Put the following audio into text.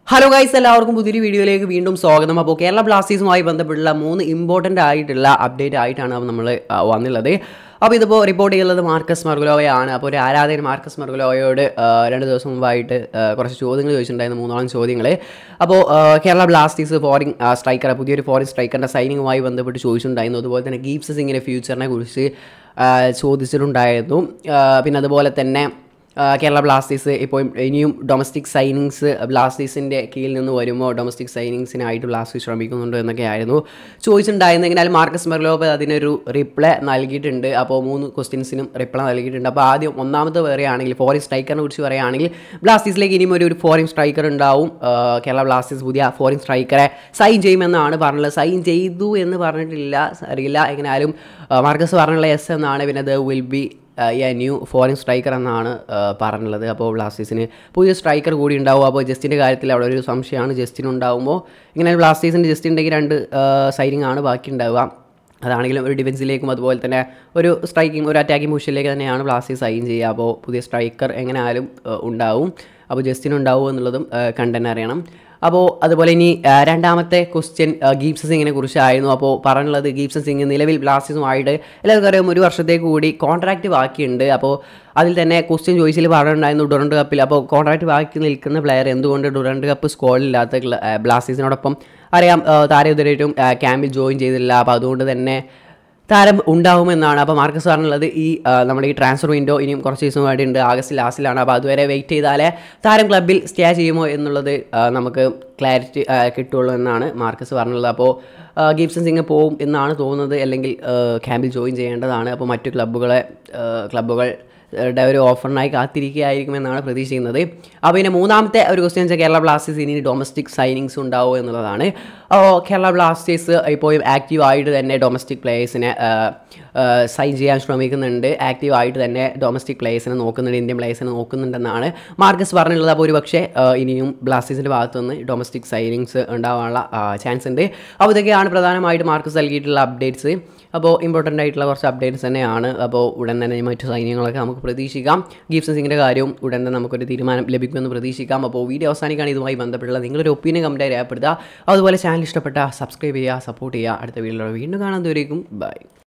hello guys എല്ലാവർക്കും പുതിയൊരു വീഡിയോയിലേക്ക് വീണ്ടും സ്വാഗതം അപ്പോൾ കേരള ബ്ലാസ്റ്റേഴ്സുമായി ബന്ധപ്പെട്ടുള്ള മൂന്ന് ഇമ്പോർട്ടൻ്റ് ആയിട്ടുള്ള അപ്ഡേറ്റ് ആയിട്ടാണ് നമ്മൾ വന്നുള്ളത് അപ്പോൾ ഇതിപ്പോൾ റിപ്പോർട്ട് ചെയ്യുന്നത് മാർക്കസ് മർഗുലോവയാണ് അപ്പോൾ ഒരു ആരാധകൻ മാർക്കസ് മർഗുലോവയോട് ആ, രണ്ട് ദിവസം മുമ്പായിട്ട് ആ, കുറച്ച് ചോദ്യങ്ങൾ ചോദിച്ചിട്ടുണ്ടായിരുന്നു മൂന്നോളം ചോദ്യങ്ങൾ അപ്പോൾ ആ, കേരള ബ്ലാസ്റ്റേഴ്സ് ഫോറിൻ സ്ട്രൈക്കർ പുതിയൊരു ഫോറിൻ സ്ട്രൈക്കറിൻ്റെ സൈനിങ്ങുമായി ബന്ധപ്പെട്ട് ചോദിച്ചിട്ടുണ്ടായിരുന്നു അതുപോലെ തന്നെ ഗീപ്സ് സിംഗിൻ്റെ ഫ്യൂച്ചറിനെ കുറിച്ച് ആ, ചോദിച്ചിട്ടുണ്ടായിരുന്നു ആ, പിന്നെ അതുപോലെ തന്നെ ആ, കേരള ബ്ലാസ്റ്റേഴ്സ് ഇപ്പോൾ ഇനിയും ഡൊമസ്റ്റിക് സൈനിങ്സ് ബ്ലാസ്റ്റേഴ്സിൻ്റെ കീഴിൽ നിന്ന് വരുമ്പോൾ ഡൊമസ്റ്റിക് സൈനിങ്സിനായിട്ട് ബ്ലാസ്റ്റേഴ്സ് ശ്രമിക്കുന്നുണ്ടോ എന്നൊക്കെയായിരുന്നു ചോദിച്ചിട്ടുണ്ടായിരുന്നു എങ്കിലും മാർക്കസ് മെർലോബ് അതിനൊരു റിപ്ലൈ നൽകിയിട്ടുണ്ട് അപ്പോൾ മൂന്ന് ക്വസ്റ്റ്യൻസിനും റിപ്ലൈ നൽകിയിട്ടുണ്ട് അപ്പോൾ ആദ്യം ഒന്നാമത്തെ പറയുകയാണെങ്കിൽ ഫോറിൻ സ്ട്രൈക്കറിനെ കുറിച്ച് പറയുകയാണെങ്കിൽ ബ്ലാസ്റ്റേഴ്സിലേക്ക് ഇനിയും ഒരു ഒരു ഫോറിൻ സ്ട്രൈക്കർ ഉണ്ടാവും ആ, കേരള ബ്ലാസ്റ്റേഴ്സ് പുതിയ ഫോറിൻ സ്ട്രൈക്കറെ സൈൻ ചെയ്യുമെന്നാണ് പറഞ്ഞത് സൈൻ ചെയ്തു എന്ന് പറഞ്ഞിട്ടില്ല അറിയില്ല എങ്ങനെയാലും ആ, മാർക്കസ് പറഞ്ഞുള്ള എസ് എന്നാണ് പിന്നെ the will be a new foreign striker എന്നാണ് ആ, പറഞ്ഞുള്ളത് അപ്പോൾ ബ്ലാസ്റ്റേഴ്സിന് പുതിയ സ്ട്രൈക്കർ കൂടി ഉണ്ടാവും അപ്പോൾ ജസ്റ്റിൻ്റെ കാര്യത്തിൽ അവിടെ ഒരു സംശയമാണ് ജസ്റ്റിൻ ഉണ്ടാകുമ്പോൾ ഇങ്ങനെ ബ്ലാസ്റ്റേഴ്സിൻ്റെ ജസ്റ്റിൻ ഉണ്ടെങ്കിൽ രണ്ട് സൈനിങ് ആണ് ബാക്കി ഉണ്ടാവുക അതാണെങ്കിലും ഒരു ഡിഫൻസിലേക്കും അതുപോലെ തന്നെ ഒരു സ്ട്രൈക്കിംഗ് ഒരു അറ്റാക്കിംഗ് പൊസിഷനിലേക്ക് തന്നെയാണ് ബ്ലാസ്റ്റേഴ്സ് സൈൻ ചെയ്യുക അപ്പോൾ പുതിയ സ്ട്രൈക്കർ എങ്ങനെ ആയാലും ആ, ഉണ്ടാവും അപ്പോൾ ജസ്റ്റിൻ ഉണ്ടാവും എന്നുള്ളതും കണ്ടന്റ് അറിയണം അപ്പോൾ അതുപോലെ ഇനി ആ, രണ്ടാമത്തെ ക്വസ്റ്റ്യൻ ഗീപ്സൺ സിംഗിനെ കുറിച്ചായിരുന്നു അപ്പോൾ പറഞ്ഞുള്ളത് ഗീപ്സൺ സിംഗ് നിലവിൽ ബ്ലാസ്റ്റേഴ്സുമായിട്ട് എല്ലാവർക്കും അറിയാം ഒരു വർഷത്തേക്ക് കൂടി കോൺട്രാക്റ്റ് ബാക്കിയുണ്ട് അപ്പോൾ അതിൽ തന്നെ ക്വസ്റ്റ്യൻ ചോയ്സിൽ പറഞ്ഞിട്ടുണ്ടായിരുന്നു ഡുറണ്ട് കപ്പിൽ അപ്പോൾ കോൺട്രാക്റ്റ് ബാക്കി നിൽക്കുന്ന പ്ലെയർ എന്തുകൊണ്ട് ഡുറണ്ട് കപ്പ് സ്ക്വാഡിലില്ലാത്ത ബ്ലാസ്റ്റേഴ്സിനോടൊപ്പം അറിയാം ആ, താരം ഇതുവരെയായിട്ടും ആ, ക്യാമ്പിൽ ജോയിൻ ചെയ്തില്ല അപ്പോൾ അതുകൊണ്ട് തന്നെ താരം ഉണ്ടാവുമെന്നാണ് അപ്പോൾ മാർക്കസ് പറഞ്ഞുള്ളത് ഈ ആ, നമ്മുടെ ഈ ട്രാൻസ്ഫർ വിൻഡോ ഇനിയും കുറച്ച് ദിവസം കൂടി ഉണ്ട് ആഗസ്റ്റ് ലാസ്റ്റിലാണ് അപ്പോൾ അതുവരെ വെയിറ്റ് ചെയ്താലേ താരം ക്ലബിൽ സ്റ്റേ ചെയ്യുമോ എന്നുള്ളത് ആ, നമുക്ക് ക്ലാരിറ്റി കിട്ടുള്ളൂ എന്നാണ് മാർക്കസ് പറഞ്ഞുള്ളത് അപ്പോൾ ആ, ഗീപ്സൺ സിംഗ് പോവും എന്നാണ് തോന്നുന്നത് അല്ലെങ്കിൽ ആ, ക്യാമ്പിൽ ജോയിൻ ചെയ്യേണ്ടതാണ് അപ്പോൾ മറ്റു ക്ലബ്ബുകളെ ആ, ക്ലബ്ബുകൾ ടെ ഒരു ഓഫറിനായി കാത്തിരിക്കുകയായിരിക്കുമെന്നാണ് പ്രതീക്ഷിക്കുന്നത് അപ്പോൾ പിന്നെ മൂന്നാമത്തെ ഒരു ക്വസ്റ്റ്യൻ വെച്ചാൽ കേരള ബ്ലാസ്റ്റേഴ്സ് ഇനി ഡൊമസ്റ്റിക് സൈനിങ്സ് ഉണ്ടാവുമോ എന്നുള്ളതാണ് അപ്പോൾ കേരള ബ്ലാസ്റ്റേഴ്സ് ഇപ്പോഴും ആക്റ്റീവ് ആയിട്ട് തന്നെ ഡൊമസ്റ്റിക് പ്ലേയേഴ്സിനെ സൈൻ ചെയ്യാൻ ശ്രമിക്കുന്നുണ്ട് ആക്റ്റീവ് ആയിട്ട് തന്നെ ഡൊമസ്റ്റിക് പ്ലേയേഴ്സിനെ നോക്കുന്നുണ്ട് ഇന്ത്യൻ പ്ലേയേഴ്സിനെ നോക്കുന്നുണ്ടെന്നാണ് മാർക്കസ് പറഞ്ഞിട്ടുള്ളത് അപ്പോൾ ഒരു പക്ഷേ ആ, ഇനിയും ബ്ലാസ്റ്റേഴ്സിൻ്റെ ഭാഗത്തുനിന്ന് ഡൊമസ്റ്റിക് സൈനിങ്സ് ഉണ്ടാവാനുള്ള ചാൻസ് ഉണ്ട് അപ്പോൾ ഇതൊക്കെയാണ് പ്രധാനമായിട്ട് മാർക്കസ് നൽകിയിട്ടുള്ള അപ്ഡേറ്റ്സ് അപ്പോൾ ഇമ്പോർട്ടൻ്റ് ആയിട്ടുള്ള കുറച്ച് അപ്ഡേറ്റ്സ് തന്നെയാണ് അപ്പോൾ ഉടൻ തന്നെ മറ്റു സൈന്യങ്ങളൊക്കെ നമുക്ക് പ്രതീക്ഷിക്കാം ഗീപ്സൺ സിംഗിൻ്റെ കാര്യവും ഉടൻ തന്നെ നമുക്കൊരു തീരുമാനം ലഭിക്കുമെന്ന് പ്രതീക്ഷിക്കാം അപ്പോൾ വീഡിയോ അവസാനിക്കാണ് ഇതുമായി ബന്ധപ്പെട്ടുള്ള നിങ്ങളൊരു ഒപ്പീനിയൻ കമൻറ്റായി രേഖപ്പെടുത്തുക അതുപോലെ ചാനൽ ഇഷ്ടപ്പെട്ട സബ്സ്ക്രൈബ് ചെയ്യുക സപ്പോർട്ട് ചെയ്യുക അടുത്ത വീഡിയോയിൽ വീണ്ടും കാണാൻ ദൂരേക്കും ബൈ